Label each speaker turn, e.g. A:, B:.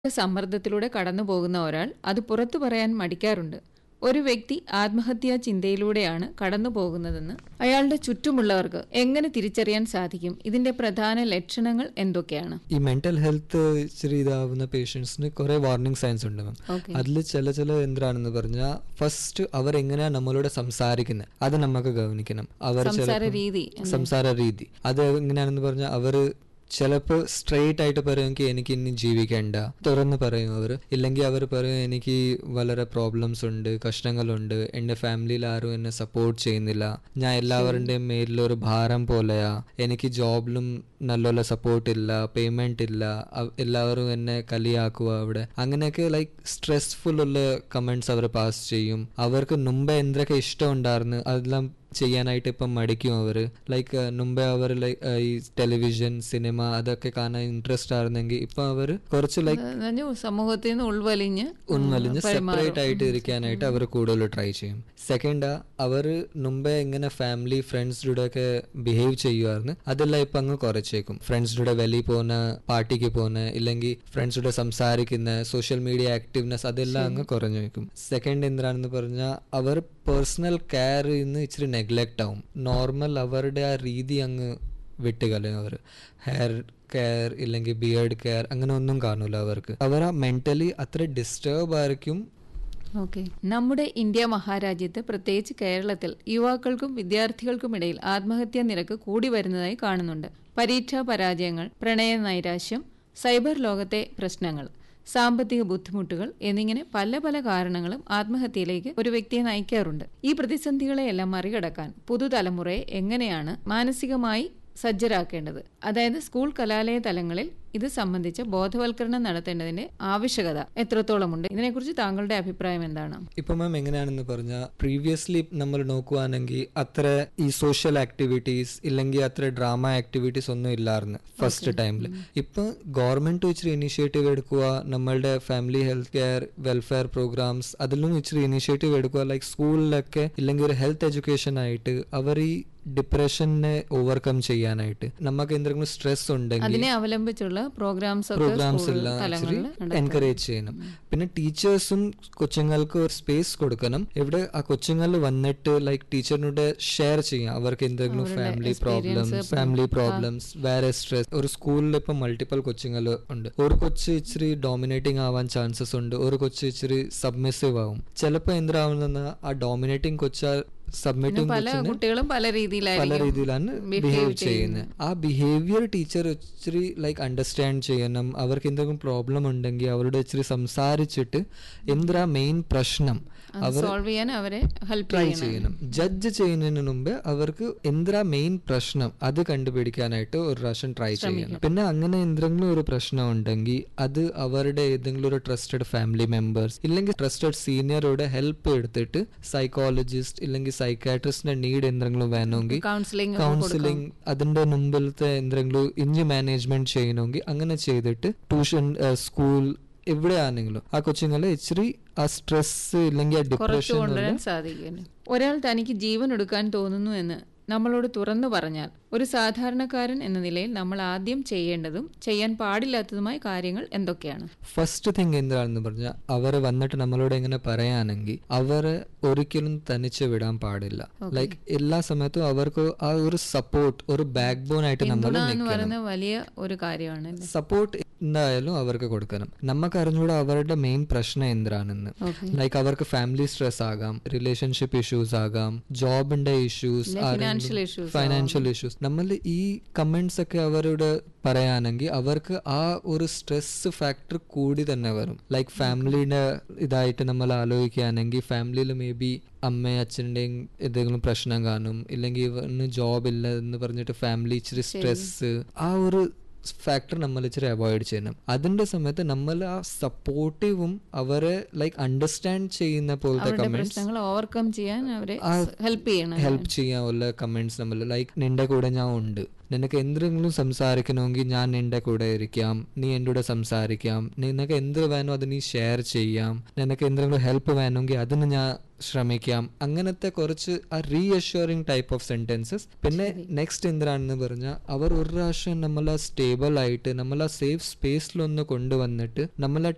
A: സമ്മർദ്ദത്തിലൂടെ കടന്നു പോകുന്ന ഒരാൾ അത് പുറത്തു പറയാൻ മടിക്കാറുണ്ട് ഒരു വ്യക്തി ആത്മഹത്യാ ചിന്തയിലൂടെയാണ് കടന്നു പോകുന്നതെന്ന് അയാളുടെ ചുറ്റുമുള്ളവർക്ക് എങ്ങനെ തിരിച്ചറിയാൻ സാധിക്കും ഇതിന്റെ പ്രധാന ലക്ഷണങ്ങൾ എന്തൊക്കെയാണ്
B: ഈ മെന്റൽ ഹെൽത്ത് ഇച്ചിരി ഇതാവുന്ന പേഷ്യൻസിന് കുറെ വാർണിംഗ് സൈൻസ് ഉണ്ട് മാം
A: ഓക്കെ
B: അതിൽ ചില ചില എന്താണെന്ന് പറഞ്ഞാൽ ഫസ്റ്റ് അവർ എങ്ങനെയാ നമ്മളോട് സംസാരിക്കുന്നത് അത് നമുക്ക് ഗവനിക്കണം അവർ
A: സംസാര
B: ചിലപ്പം-
A: രീതി
B: സംസാര രീതി അത് എങ്ങനെയാണെന്ന് പറഞ്ഞാൽ അവര് ചിലപ്പോൾ സ്ട്രെയിറ്റ് ആയിട്ട് പറയുമെങ്കിൽ എനിക്ക് ഇനി ജീവിക്കേണ്ട തുറന്ന് പറയും അവർ ഇല്ലെങ്കിൽ അവർ പറയും എനിക്ക് വളരെ പ്രോബ്ലംസ് ഉണ്ട് കഷ്ടങ്ങളുണ്ട് എൻ്റെ ഫാമിലിയിൽ ആരും എന്നെ സപ്പോർട്ട് ചെയ്യുന്നില്ല ഞാൻ എല്ലാവരുടെയും മേലിലൊരു ഭാരം പോലെയാ എനിക്ക് ജോബിലും നല്ലോല സപ്പോർട്ട് ഇല്ല പേയ്മെന്റ് ഇല്ല അവ- എല്ലാവരും എന്നെ കളിയാക്കുക അവിടെ അങ്ങനെയൊക്കെ ലൈക്ക് സ്ട്രെസ്ഫുൾ ഉള്ള കമന്റ്സ് അവർ പാസ് ചെയ്യും അവർക്ക് മുമ്പേ എന്തൊക്കെ ഇഷ്ടം ഉണ്ടായിരുന്നു അതെല്ലാം ചെയ്യാനായിട്ട് ഇപ്പം മടിക്കും അവര് ലൈക്ക് മുമ്പേ അവർ ലൈക്ക് ഈ ടെലിവിഷൻ സിനിമ അതൊക്കെ കാണാൻ ഇൻട്രസ്റ്റ് ആയിരുന്നെങ്കിൽ ഇപ്പൊ അവര് കുറച്ച് ലൈക്ക്
A: എന്നുവെച്ചാ സമൂഹത്തിൽ നിന്ന് ഉൾവലിഞ്ഞ്
B: ഉൺവലിഞ്ഞ്
A: പെരുമാറും.
B: സെപ്പറേറ്റ് ആയിട്ട് ഇരിക്കാനായിട്ട് അവർ കൂടുതൽ ട്രൈ ചെയ്യും സെക്കൻഡ് അവർ മുമ്പേ ഇങ്ങനെ ഫാമിലി ഫ്രണ്ട്സിലൂടെ ഒക്കെ ബിഹേവ് ചെയ്യുമായിരുന്നു അതെല്ലാം ഇപ്പൊ അങ്ങ് കുറച്ചേക്കും ഫ്രണ്ട്സിലൂടെ വെളിയിൽ പോകുന്ന പാർട്ടിക്ക് പോകുന്ന ഇല്ലെങ്കിൽ ഫ്രണ്ട്സിലൂടെ സംസാരിക്കുന്ന സോഷ്യൽ മീഡിയ ആക്റ്റീവ്നെസ് അതെല്ലാം അങ്ങ് കുറഞ്ഞു വെക്കും സെക്കൻഡ് എന്താണെന്ന് പറഞ്ഞാൽ അവർ പേഴ്സണൽ കെയർ ഇന്ന് ഇച്ചിരി നെഗ്ലക്റ്റ് ആവും നോർമൽ അവരുടെ ആ രീതി അങ്ങ് വിട്ടുകളയും അവർ ഹെയർ കെയർ ഇല്ലെങ്കിൽ ബിയേർഡ് കെയർ അങ്ങനെ ഒന്നും കാണൂല അവർക്ക് അവർ ആ മെന്റലി അത്ര ഡിസ്റ്റർബ് ആയിരിക്കും
A: ഓക്കെ നമ്മുടെ ഇന്ത്യ മഹാരാജ്യത്ത് പ്രത്യേകിച്ച് കേരളത്തിൽ യുവാക്കൾക്കും വിദ്യാർത്ഥികൾക്കും ഇടയിൽ ആത്മഹത്യാ നിരക്ക് കൂടി വരുന്നതായി കാണുന്നുണ്ട് പരീക്ഷാ പരാജയങ്ങൾ പ്രണയ നൈരാശ്യം സൈബർ ലോകത്തെ പ്രശ്നങ്ങൾ സാമ്പത്തിക ബുദ്ധിമുട്ടുകൾ എന്നിങ്ങനെ പല പല കാരണങ്ങളും ആത്മഹത്യയിലേക്ക് ഒരു വ്യക്തിയെ നയിക്കാറുണ്ട് ഈ പ്രതിസന്ധികളെയെല്ലാം മറികടക്കാൻ പുതുതലമുറയെ എങ്ങനെയാണ് മാനസികമായി സജ്ജരാക്കേണ്ടത് അതായത് സ്കൂൾ കലാലയ തലങ്ങളിൽ ഇത് സംബന്ധിച്ച ബോധവൽക്കരണം നടത്തേണ്ടതിന്റെ ആവശ്യകത എത്രത്തോളമുണ്ട് ഇതിനെക്കുറിച്ച് താങ്കളുടെ അഭിപ്രായം എന്താണ്
B: ഇപ്പൊ മാം എങ്ങനെയാണെന്ന് പറഞ്ഞാൽ പ്രീവിയസ്ലി നമ്മൾ നോക്കുവാണെങ്കിൽ അത്ര ഈ സോഷ്യൽ ആക്ടിവിറ്റീസ് ഇല്ലെങ്കിൽ അത്ര ഡ്രാമ ആക്ടിവിറ്റീസ് ഒന്നും ഇല്ലായിരുന്നു ഫസ്റ്റ് ടൈമിൽ ഇപ്പൊ ഗവൺമെന്റ് ഇച്ചിരി ഇനിഷ്യേറ്റീവ് എടുക്കുക നമ്മളുടെ family health care welfare programmes അതിലും ഇച്ചിരി ഇനിഷ്യേറ്റീവ് എടുക്കുക ലൈക്ക് സ്കൂളിലൊക്കെ ഇല്ലെങ്കിൽ ഒരു ഹെൽത്ത് എഡ്യൂക്കേഷൻ ആയിട്ട് അവർ ഈ ഡിപ്രഷനെ ഓവർകം ചെയ്യാനായിട്ട് നമുക്ക് എന്തെങ്കിലും സ്ട്രെസ് ഉണ്ടെങ്കിൽ
A: അതിനെ അവലംബിച്ചുള്ള പ്രോഗ്രാംസ് ഒക്കെ
B: പ്രോഗ്രാംസ്
A: സ്കൂൾ
B: എല്ലാം ഇച്ചിരി
A: തലങ്ങളിൽ
B: എൻകറേജ് ചെയ്യണം പിന്നെ ടീച്ചേഴ്സും കൊച്ചുങ്ങൾക്ക് ഒരു സ്പേസ് കൊടുക്കണം ഇവിടെ ആ കൊച്ചുങ്ങൾ വന്നിട്ട് ലൈക്ക് ടീച്ചറിനോട് ഷെയർ ചെയ്യാം അവർക്ക് എന്തെങ്കിലും ഫാമിലി പ്രോബ്ലംസ് ഫാമിലി പ്രോബ്ലംസ് വേറെ സ്ട്രെസ് ഒരു സ്കൂളിൽ ഇപ്പം മൾട്ടിപ്പിൾ കൊച്ചുങ്ങൾ ഉണ്ട് ഒരു കൊച്ച് ഇച്ചിരി ഡോമിനേറ്റിംഗ് ആവാൻ ചാൻസസ് ഉണ്ട് ഒരു കൊച്ച് ഇച്ചിരി സബ്മിസീവ് ആവും ചിലപ്പോൾ എന്താവുന്ന ആ ഡോമിനേറ്റിംഗ് കൊച്ച സബ്മിറ്റിംഗ്
A: പല കുട്ടികളും പല
B: പല
A: രീതിയിലായിരിക്കും
B: രീതിയിലാണ് ബിഹേവ് ചെയ്യുന്നത് ആ ബിഹേവിയർ ടീച്ചർ ഇച്ചിരി ലൈക്ക് അണ്ടർസ്റ്റാൻഡ് ചെയ്യണം അവർക്ക് എന്തെങ്കിലും പ്രോബ്ലം ഉണ്ടെങ്കിൽ അവരോട് ഇച്ചിരി സംസാരിച്ചിട്ട് എന്താ മെയിൻ പ്രശ്നം അവർ
A: സോൾവ് ചെയ്യാൻ അവരെ ഹെൽപ്പ്
B: ട്രൈ
A: ചെയ്യണം
B: ചെയ്യണം ജഡ്ജ് ചെയ്യുന്നതിന് മുമ്പ് അവർക്ക് എന്താ മെയിൻ പ്രശ്നം അത് കണ്ടുപിടിക്കാനായിട്ട് ഒരു പ്രാവശ്യം ട്രൈ ചെയ്യണം പിന്നെ അങ്ങനെ എന്തെങ്കിലും ഒരു പ്രശ്നം ഉണ്ടെങ്കിൽ അത് അവരുടെ ഏതെങ്കിലും ഒരു ട്രസ്റ്റഡ് ഫാമിലി മെമ്പേഴ്സ് ഇല്ലെങ്കിൽ ട്രസ്റ്റഡ് സീനിയറോട് ഹെൽപ്പ് എടുത്തിട്ട് സൈക്കോളജിസ്റ്റ് ഇല്ലെങ്കിൽ സൈക്കാട്രിസ്റ്റിന്റെ നീഡ് എന്തെങ്കിലും വേണമെങ്കിൽ
A: കൗൺസിലിംഗ്
B: കൗൺസിലിംഗ് അതിന്റെ മുമ്പിലത്തെ എന്തെങ്കിലും ഇഞ്ച് മാനേജ്മെന്റ് ചെയ്യണമെങ്കിൽ അങ്ങനെ ചെയ്തിട്ട് ട്യൂഷൻ സ്കൂൾ എവിടെയാണെങ്കിലും ആ കൊച്ചുങ്ങളെ ഇച്ചിരി ആ സ്ട്രെസ് ഇല്ലെങ്കിൽ ആ
A: കുറച്ചു
B: ഡിപ്രഷൻ
A: കൊണ്ടുവരാൻ സാധിക്കുന്നു ഒരാൾ തനിക്ക് ജീവൻ എടുക്കാൻ തോന്നുന്നു എന്ന് നമ്മളോട് തുറന്നു പറഞ്ഞാൽ ഒരു സാധാരണക്കാരൻ എന്ന നിലയിൽ നമ്മൾ ആദ്യം ചെയ്യേണ്ടതും ചെയ്യാൻ പാടില്ലാത്തതുമായ കാര്യങ്ങൾ എന്തൊക്കെയാണ്
B: ഫസ്റ്റ് തിങ് എന്താണെന്ന് പറഞ്ഞാൽ അവർ വന്നിട്ട് നമ്മളോട് എങ്ങനെ പറയാണെങ്കിൽ അവരെ ഒരിക്കലും തനിച്ച് വിടാൻ പാടില്ല ലൈക്ക് എല്ലാ സമയത്തും അവർക്ക് ആ ഒരു സപ്പോർട്ട് ഒരു ബാക്ക് ബോൺ ആയിട്ട് നമ്മൾ
A: പിന്തുണ എന്ന്
B: നിൽക്കണം
A: പറയുന്ന വലിയ ഒരു കാര്യമാണ് അല്ലേ
B: സപ്പോർട്ട് എന്തായാലും അവർക്ക് കൊടുക്കണം നമുക്ക് അറിഞ്ഞൂടെ അവരുടെ മെയിൻ പ്രശ്നം എന്താണെന്ന്
A: ഓക്കെ
B: ലൈക്ക് അവർക്ക് ഫാമിലി സ്ട്രെസ് ആകാം റിലേഷൻഷിപ്പ് ഇഷ്യൂസ് ആകാം ജോബിന്റെ issues
A: financial issues
B: financial issues നമ്മൾ ഈ കമന്റ്സ് ഒക്കെ അവരോട് പറയാണെങ്കിൽ അവർക്ക് ആ ഒരു സ്ട്രെസ് ഫാക്ടർ കൂടി തന്നെ വരും ലൈക്ക് ഫാമിലിയുടെ ഇതായിട്ട് നമ്മൾ ആലോചിക്കുകയാണെങ്കിൽ ഫാമിലിയിൽ മേ ബി അമ്മ അച്ഛൻ്റെയും എന്തെങ്കിലും പ്രശ്നം കാണും ഇല്ലെങ്കിൽ ഇവന് ജോബ് ഇല്ല എന്ന് പറഞ്ഞിട്ട് ഫാമിലി ഇച്ചിരി സ്ട്രെസ് ആ ഒരു ഫാക്ടർ നമ്മൾ ഇച്ചിരി അവോയ്ഡ് ചെയ്യണം അതിന്റെ സമയത്ത് നമ്മൾ ആ സപ്പോർട്ടീവും അവരെ ലൈക്ക് അണ്ടർസ്റ്റാൻഡ് ചെയ്യുന്ന പോലത്തെ
A: അവരുടെ
B: കമന്റ്സ്
A: പ്രശ്നങ്ങൾ ഓവർകം ചെയ്യാൻ അവരെ ഹെൽപ്പ് ചെയ്യണം
B: ഹെൽപ്പ് ചെയ്യാനുള്ള കമന്റ്സ് നമ്മൾ ലൈക്ക് നിന്റെ കൂടെ ഞാൻ ഉണ്ട് നിനക്ക് എന്തെങ്കിലും സംസാരിക്കണമെങ്കിൽ ഞാൻ നിന്റെ കൂടെ ഇരിക്കാം നീ എൻ്റെ കൂടെ സംസാരിക്കാം നിനക്ക് എന്ത് വേണോ അത് നീ ഷെയർ ചെയ്യാം നിനക്ക് എന്തെങ്കിലും ഹെൽപ്പ് വേണമെങ്കിൽ അതിന് ഞാൻ ശ്രമിക്കാം അങ്ങനത്തെ കുറച്ച് ആ റീഅഷ്യൂറിംഗ് ടൈപ്പ് ഓഫ് സെന്റൻസസ് പിന്നെ നെക്സ്റ്റ് എന്താണെന്ന് പറഞ്ഞാൽ അവർ ഒരു പ്രാവശ്യം നമ്മൾ സ്റ്റേബിൾ ആയിട്ട് നമ്മൾ ആ സേഫ് സ്പേസിലൊന്ന് കൊണ്ടുവന്നിട്ട് നമ്മൾ ആ